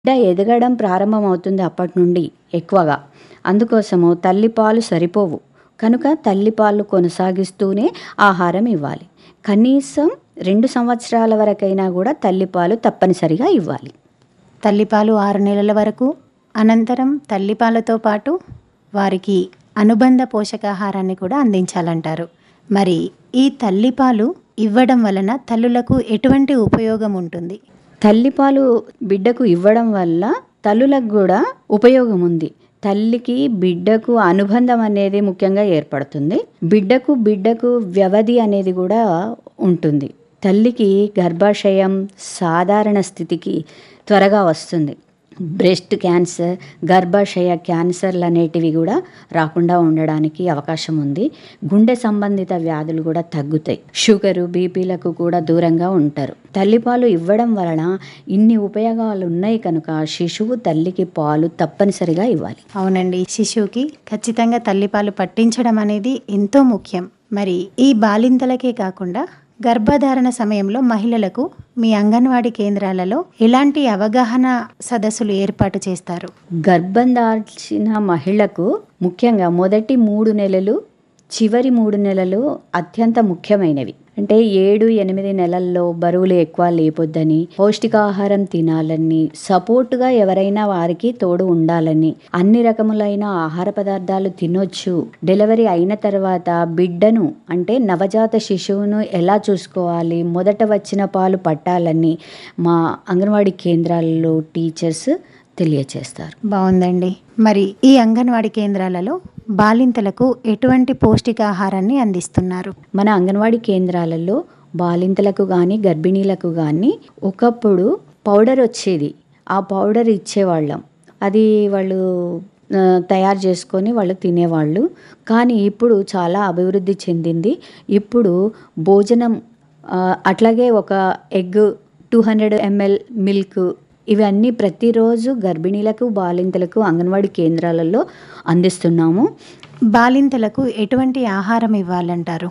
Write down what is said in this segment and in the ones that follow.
బిడ్డ ఎదగడం ప్రారంభమవుతుంది అప్పటి నుండి ఎక్కువగా అందుకోసము తల్లిపాలు సరిపోవు కనుక తల్లిపాలు కొనసాగిస్తూనే ఆహారం ఇవ్వాలి కనీసం రెండు సంవత్సరాల వరకైనా కూడా తల్లిపాలు తప్పనిసరిగా ఇవ్వాలి తల్లిపాలు ఆరు నెలల వరకు అనంతరం తల్లిపాలతో పాటు వారికి అనుబంధ పోషకాహారాన్ని కూడా అందించాలంటారు మరి ఈ తల్లిపాలు ఇవ్వడం వలన తల్లులకు ఎటువంటి ఉపయోగం ఉంటుంది తల్లిపాలు బిడ్డకు ఇవ్వడం వల్ల తల్లులకు కూడా ఉపయోగం ఉంది తల్లికి బిడ్డకు అనుబంధం అనేది ముఖ్యంగా ఏర్పడుతుంది బిడ్డకు బిడ్డకు వ్యవధి అనేది కూడా ఉంటుంది తల్లికి గర్భాశయం సాధారణ స్థితికి త్వరగా వస్తుంది బ్రెస్ట్ క్యాన్సర్ గర్భాశయ క్యాన్సర్లు అనేటివి కూడా రాకుండా ఉండడానికి అవకాశం ఉంది గుండె సంబంధిత వ్యాధులు కూడా తగ్గుతాయి షుగరు బీపీలకు కూడా దూరంగా ఉంటారు తల్లిపాలు ఇవ్వడం వలన ఇన్ని ఉపయోగాలు ఉన్నాయి కనుక శిశువు తల్లికి పాలు తప్పనిసరిగా ఇవ్వాలి అవునండి శిశువుకి ఖచ్చితంగా తల్లిపాలు పట్టించడం అనేది ఎంతో ముఖ్యం మరి ఈ బాలింతలకే కాకుండా గర్భధారణ సమయంలో మహిళలకు మీ అంగన్వాడీ కేంద్రాలలో ఎలాంటి అవగాహన సదస్సులు ఏర్పాటు చేస్తారు గర్భం దాల్చిన మహిళకు ముఖ్యంగా మొదటి మూడు నెలలు చివరి మూడు నెలలు అత్యంత ముఖ్యమైనవి అంటే ఏడు ఎనిమిది నెలల్లో బరువులు ఎక్కువ లేపొద్దని పౌష్టికాహారం తినాలని సపోర్టుగా ఎవరైనా వారికి తోడు ఉండాలని అన్ని రకములైన ఆహార పదార్థాలు తినొచ్చు డెలివరీ అయిన తర్వాత బిడ్డను అంటే నవజాత శిశువును ఎలా చూసుకోవాలి మొదట వచ్చిన పాలు పట్టాలని మా అంగన్వాడీ కేంద్రాల్లో టీచర్స్ తెలియచేస్తారు బాగుందండి మరి ఈ అంగన్వాడీ కేంద్రాలలో బాలింతలకు ఎటువంటి పౌష్టికాహారాన్ని అందిస్తున్నారు మన అంగన్వాడీ కేంద్రాలలో బాలింతలకు కానీ గర్భిణీలకు కానీ ఒకప్పుడు పౌడర్ వచ్చేది ఆ పౌడర్ ఇచ్చేవాళ్ళం అది వాళ్ళు ఆ, తయారు చేసుకొని వాళ్ళు తినేవాళ్ళు కానీ ఇప్పుడు చాలా అభివృద్ధి చెందింది ఇప్పుడు భోజనం ఆ, అట్లాగే ఒక egg two hundred ML milk ఇవన్నీ ప్రతిరోజు గర్భిణీలకు బాలింతలకు అంగన్వాడీ కేంద్రాలలో అందిస్తున్నాము బాలింతలకు ఎటువంటి ఆహారం ఇవ్వాలంటారు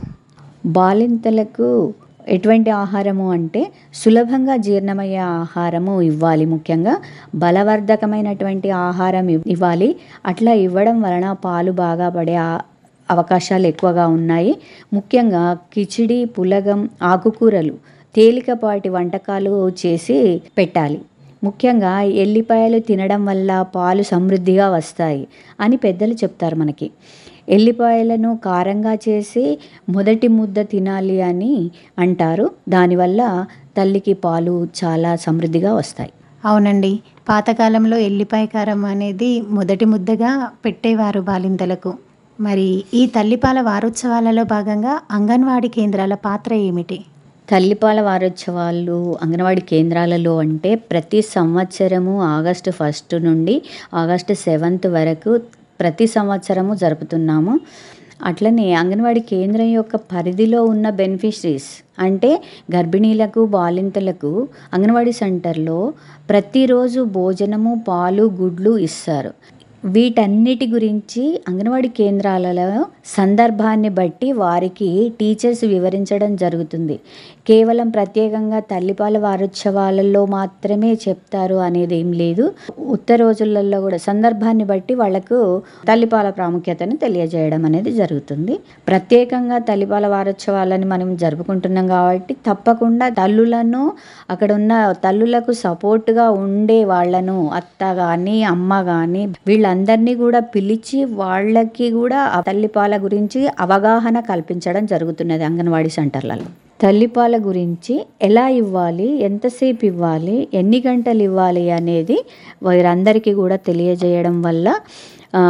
బాలింతలకు ఎటువంటి ఆహారము అంటే సులభంగా జీర్ణమయ్యే ఆహారము ఇవ్వాలి ముఖ్యంగా బలవర్ధకమైనటువంటి ఆహారం ఇవ్- ఇవ్వాలి అట్లా ఇవ్వడం వలన పాలు బాగా పడే ఆ- అవకాశాలు ఎక్కువగా ఉన్నాయి ముఖ్యంగా కిచిడి పులగం ఆకుకూరలు తేలికపాటి వంటకాలు చేసి పెట్టాలి ముఖ్యంగా ఎల్లిపాయలు తినడం వల్ల పాలు సమృద్ధిగా వస్తాయి అని పెద్దలు చెప్తారు మనకి ఎల్లిపాయలను కారంగా చేసి మొదటి ముద్ద తినాలి అని అంటారు దానివల్ల తల్లికి పాలు చాలా సమృద్ధిగా వస్తాయి అవునండి పాతకాలంలో ఎల్లిపాయ కారం అనేది మొదటి ముద్దగా పెట్టేవారు బాలింతలకు మరి ఈ తల్లిపాల వారోత్సవాలలో భాగంగా అంగన్వాడీ కేంద్రాల పాత్ర ఏమిటి తల్లిపాల వారోత్సవాలు అంగన్వాడీ కేంద్రాలలో అంటే ప్రతి సంవత్సరము ఆగస్టు ఫస్ట్ నుండి ఆగస్టు సెవెంత్ వరకు ప్రతి సంవత్సరము జరుపుతున్నాము అట్లనే అంగన్వాడీ కేంద్రం యొక్క పరిధిలో ఉన్న బెనిఫిషరీస్ అంటే గర్భిణీలకు బాలింతలకు అంగన్వాడీ సెంటర్లో ప్రతిరోజు భోజనము పాలు గుడ్లు ఇస్తారు వీటన్నిటి గురించి అంగన్వాడీ కేంద్రాలలో సందర్భాన్ని బట్టి వారికి టీచర్స్ వివరించడం జరుగుతుంది కేవలం ప్రత్యేకంగా తల్లిపాల వారోత్సవాలలో మాత్రమే చెప్తారు అనేది ఏం లేదు ఉత్త రోజులలో కూడా సందర్భాన్ని బట్టి వాళ్లకు తల్లిపాల ప్రాముఖ్యతను తెలియజేయడం అనేది జరుగుతుంది ప్రత్యేకంగా తల్లిపాల వారోత్సవాలని మనం జరుపుకుంటున్నాం కాబట్టి తప్పకుండా తల్లులను అక్కడ ఉన్న తల్లులకు సపోర్ట్గా ఉండే వాళ్ళను అత్త కానీ అమ్మ కానీ వీళ్ళందరినీ కూడా పిలిచి వాళ్ళకి కూడా ఆ తల్లిపాల గురించి అవగాహన కల్పించడం జరుగుతున్నది అంగన్వాడీ సెంటర్లలో తల్లిపాల గురించి ఎలా ఇవ్వాలి ఎంతసేపు ఇవ్వాలి ఎన్ని గంటలు ఇవ్వాలి అనేది వీరందరికీ కూడా తెలియజేయడం వల్ల ఆ,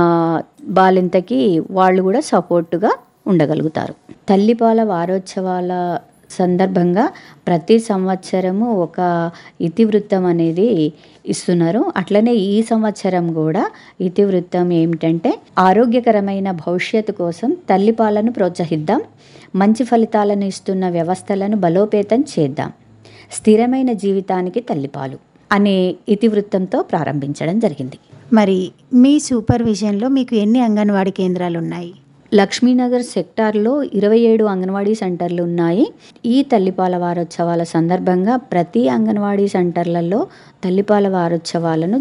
బాలింతకి వాళ్ళు కూడా సపోర్టుగా ఉండగలుగుతారు తల్లిపాల వారోత్సవాల సందర్భంగా ప్రతి సంవత్సరము ఒక ఇతివృత్తం అనేది ఇస్తున్నారు అట్లనే ఈ సంవత్సరం కూడా ఇతివృత్తం ఏమిటంటే ఆరోగ్యకరమైన భవిష్యత్తు కోసం తల్లిపాలను ప్రోత్సహిద్దాం మంచి ఫలితాలను ఇస్తున్న వ్యవస్థలను బలోపేతం చేద్దాం స్థిరమైన జీవితానికి తల్లిపాలు అనే ఇతివృత్తంతో ప్రారంభించడం జరిగింది మరి మీ సూపర్విజన్లో మీకు ఎన్ని అంగన్వాడీ కేంద్రాలు ఉన్నాయి లక్ష్మీనగర్ సెక్టార్లో ఇరవై ఏడు అంగన్వాడీ సెంటర్లు ఉన్నాయి ఈ తల్లిపాల వారోత్సవాల సందర్భంగా ప్రతి అంగన్వాడీ సెంటర్లలో తల్లిపాల వారోత్సవాలను